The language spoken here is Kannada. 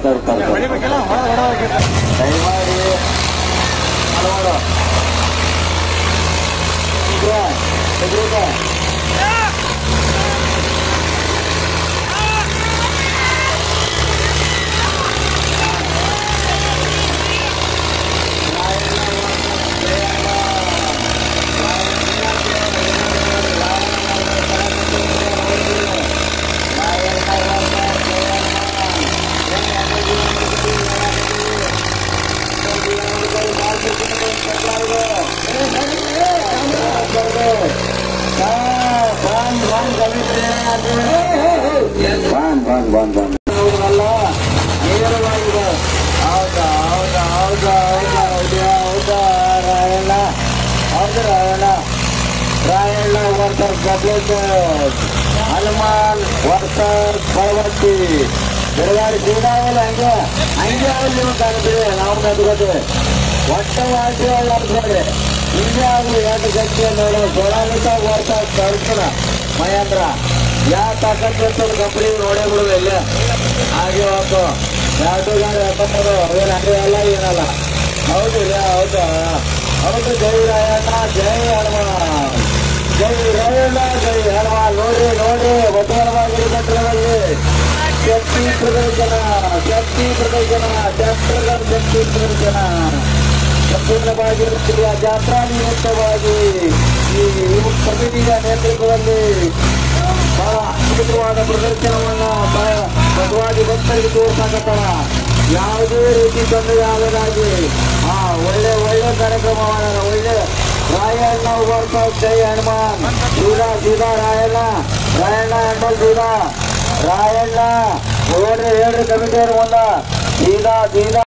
ಬರ್ತಾ ಇರ್ತಾರೆ ದಯಮಾಡಿ ಹಲವಾರು ಇದ್ರೆ, ಇದ್ರಿಗೆ. ಬಾನ್ ಬಾನ್ ಬಾನ್ ಬಾನ್ ಹೌದಲ್ಲ ನೇರವಾಗಿದೆ ಹೌದಾ ಹೌದಾ ಹೌದಾ ಹೌದಾ ಹೌದಾ ಹೌದಾ ರಾಯಣ್ಣ ಹೌದು ರಾಯಣ್ಣ ರಾಯಣ್ಣ ವರ್ಸರ್ ಗಬ್ಲೇಶ್ವರ್ ಹನುಮಾನ್ ವರ್ಸರ್ ಪರ್ವತಿ ಬೆಳಗಾವಿ ಸೀದಾವಲ್ಲ ಹಂಗೆ ಹಂಗೆ ಅವಲ್ಲಿ ನೀವು ಕಾಣ್ತೀವಿ ನಾವು ನಡ್ಕೋತೀವಿ ಒಟ್ಟ ವಾಸಿ ಅನ್ಕೊಂಡ್ರೆ ಹಿಂಗೆ ಆಗಲಿ ಎರಡು ಗಂಟೆ ನೋಡು ಸೋಲಾಲಿತ ವರ್ಷ ಕಳ್ಸಣ ಮಹೇಂದ್ರ ಯಾ ತಾಕತ್ ಇರ್ತದೆ ಕಂಪ್ನಿ ನೋಡೇ ಬಿಡುದು ಇಲ್ಲೇ ಹಾಗೆ ಹೋಗು ಎರಡು ಗಾಡಿ ಹಾಕೊಂಬೋದು ಅವೇನು ಹಂಗೆ ಅಲ್ಲ ಏನಲ್ಲ ಹೌದು ಇಲ್ಲ ಹೌದು ಹೌದು ಜೈ ರಾಯಣ್ಣ ಜೈ ಹನುಮಾನ್ ಜೈ ರಾಯಣ್ಣ ಜೈ ಹನುಮಾನ್ ನೋಡ್ರಿ ನೋಡ್ರಿ ಬಸವನವಾಗಿರ್ಬೇಕ್ರಲ್ಲಿ ಶಕ್ತಿ ಪ್ರದರ್ಶನ ಶಕ್ತಿ ಪ್ರದರ್ಶನ ಶಾಸ್ತ್ರಗಳ ಶಕ್ತಿ ಪ್ರದರ್ಶನ ಸಂಪೂರ್ಣವಾಗಿ ಇರುತ್ತದೆ ಆ ಜಾತ್ರಾ ನಿಮಿತ್ತವಾಗಿ ಈ ಯುವ ಕಮಿಟಿಯ ನೇತೃತ್ವದಲ್ಲಿ ಬಹಳ ಅದ್ಭುತವಾದ ಪ್ರದರ್ಶನವನ್ನ ಬಹಳ ಬಸವಾದಿ ಭಕ್ತರಿಗೆ ತೋರ್ಸಕತ್ತಾಳ ಯಾವುದೇ ರೀತಿ ತೊಂದರೆ ಆಗದಾಗಿ ಆ ಒಳ್ಳೆ ಒಳ್ಳೆ ಕಾರ್ಯಕ್ರಮವನ್ನ ಒಳ್ಳೆ ರಾಯಣ್ಣ ವರ್ಕೌಟ್ ಜೈ ಹನುಮಾನ್ ಸೀದಾ ಸೀದಾ ರಾಯಣ್ಣ ರಾಯಣ್ಣ ಎಂಬಲ್ ಸೀದಾ ರಾಯಣ್ಣ ನೋಡ್ರಿ ಹೇಳ್ರಿ ಕಮಿಟಿಯವ್ರ ಮುಂದ ಸೀದಾ ಸೀದಾ